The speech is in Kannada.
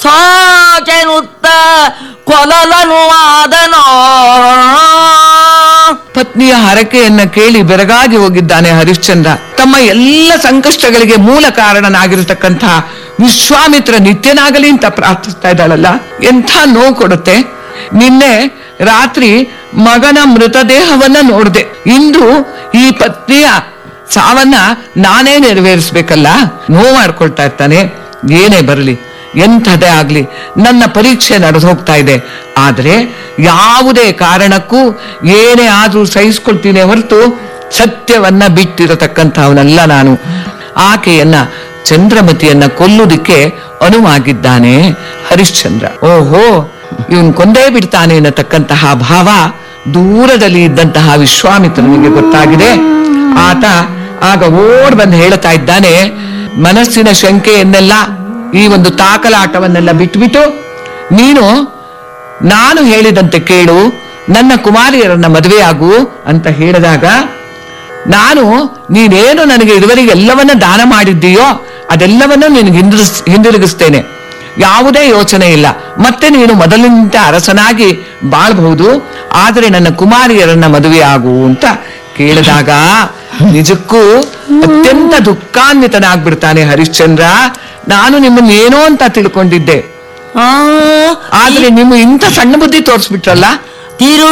ಸಾಚೆನುತ್ತ ಕೊಲಲನು ಆದನೋ ಪತ್ನಿಯ ಹರಕೆಯನ್ನ ಕೇಳಿ ಬೆರಗಾಗಿ ಹೋಗಿದ್ದಾನೆ ಹರಿಶ್ಚಂದ್ರ ತಮ್ಮ ಎಲ್ಲ ಸಂಕಷ್ಟಗಳಿಗೆ ಮೂಲ ಕಾರಣನಾಗಿರತಕ್ಕಂಥ ವಿಶ್ವಾಮಿತ್ರ ನಿತ್ಯನಾಗಲಿ ಅಂತ ಪ್ರಾರ್ಥಿಸ್ತಾ ಇದ್ದಾಳಲ್ಲ ಎಂಥ ನೋವು ಕೊಡುತ್ತೆ ನಿನ್ನೆ ರಾತ್ರಿ ಮಗನ ಮೃತದೇಹವನ್ನ ನೋಡ್ದೆ ಇಂದು ಈ ಪತ್ನಿಯ ಸಾವನ್ನ ನಾನೇ ನೆರವೇರಿಸ್ಬೇಕಲ್ಲ ನೋವು ಮಾಡ್ಕೊಳ್ತಾ ಇರ್ತಾನೆ ಏನೇ ಬರಲಿ ಎಂಥದೇ ಆಗ್ಲಿ ನನ್ನ ಪರೀಕ್ಷೆ ನಡೆದು ಹೋಗ್ತಾ ಇದೆ ಆದ್ರೆ ಯಾವುದೇ ಕಾರಣಕ್ಕೂ ಏನೇ ಆದ್ರೂ ಸಹಿಸ್ಕೊಳ್ತೀನಿ ಹೊರತು ಸತ್ಯವನ್ನ ಬಿಟ್ಟಿರತಕ್ಕಂಥವನಲ್ಲ ನಾನು ಆಕೆಯನ್ನ ಚಂದ್ರಮತಿಯನ್ನ ಕೊಲ್ಲುವುದಕ್ಕೆ ಅನುವಾಗಿದ್ದಾನೆ ಹರಿಶ್ಚಂದ್ರ ಓಹೋ ಇವನ್ ಕೊಂದೇ ಬಿಡ್ತಾನೆ ಅನ್ನತಕ್ಕಂತಹ ಭಾವ ದೂರದಲ್ಲಿ ಇದ್ದಂತಹ ವಿಶ್ವಾಮಿತ್ರನಿಗೆ ಗೊತ್ತಾಗಿದೆ ಆತ ಆಗ ಓಡ್ ಬಂದು ಹೇಳ್ತಾ ಇದ್ದಾನೆ ಮನಸ್ಸಿನ ಶಂಕೆಯನ್ನೆಲ್ಲ ಈ ಒಂದು ತಾಕಲಾಟವನ್ನೆಲ್ಲ ಬಿಟ್ಬಿಟ್ಟು ನೀನು ನಾನು ಹೇಳಿದಂತೆ ಕೇಳು ನನ್ನ ಕುಮಾರಿಯರನ್ನ ಮದುವೆಯಾಗು ಅಂತ ಹೇಳಿದಾಗ ನಾನು ನೀನೇನು ನನಗೆ ಇದುವರೆಗೆ ಎಲ್ಲವನ್ನ ದಾನ ಮಾಡಿದ್ದೀಯೋ ಅದೆಲ್ಲವನ್ನೂ ನಿನಗೆ ಹಿಂದಿರಿಸ್ ಹಿಂದಿರುಗಿಸ್ತೇನೆ ಯಾವುದೇ ಯೋಚನೆ ಇಲ್ಲ ಮತ್ತೆ ನೀನು ಮೊದಲಿನಿಂದ ಅರಸನಾಗಿ ಬಾಳ್ಬಹುದು ಆದರೆ ನನ್ನ ಕುಮಾರಿಯರನ್ನ ಮದುವೆಯಾಗು ಅಂತ ಕೇಳಿದಾಗ ನಿಜಕ್ಕೂ ಅತ್ಯಂತ ದುಃಖಾನ್ವಿತನಾಗ್ಬಿಡ್ತಾನೆ ಹರಿಶ್ಚಂದ್ರ ನಾನು ನಿಮ್ಮನ್ನ ಏನೋ ಅಂತ ತಿಳ್ಕೊಂಡಿದ್ದೆ ಆ ಆದ್ರೆ ನಿಮ್ಮ ಇಂಥ ಸಣ್ಣ ಬುದ್ಧಿ ತೋರಿಸ್ಬಿಟ್ರಲ್ಲ ತಿರು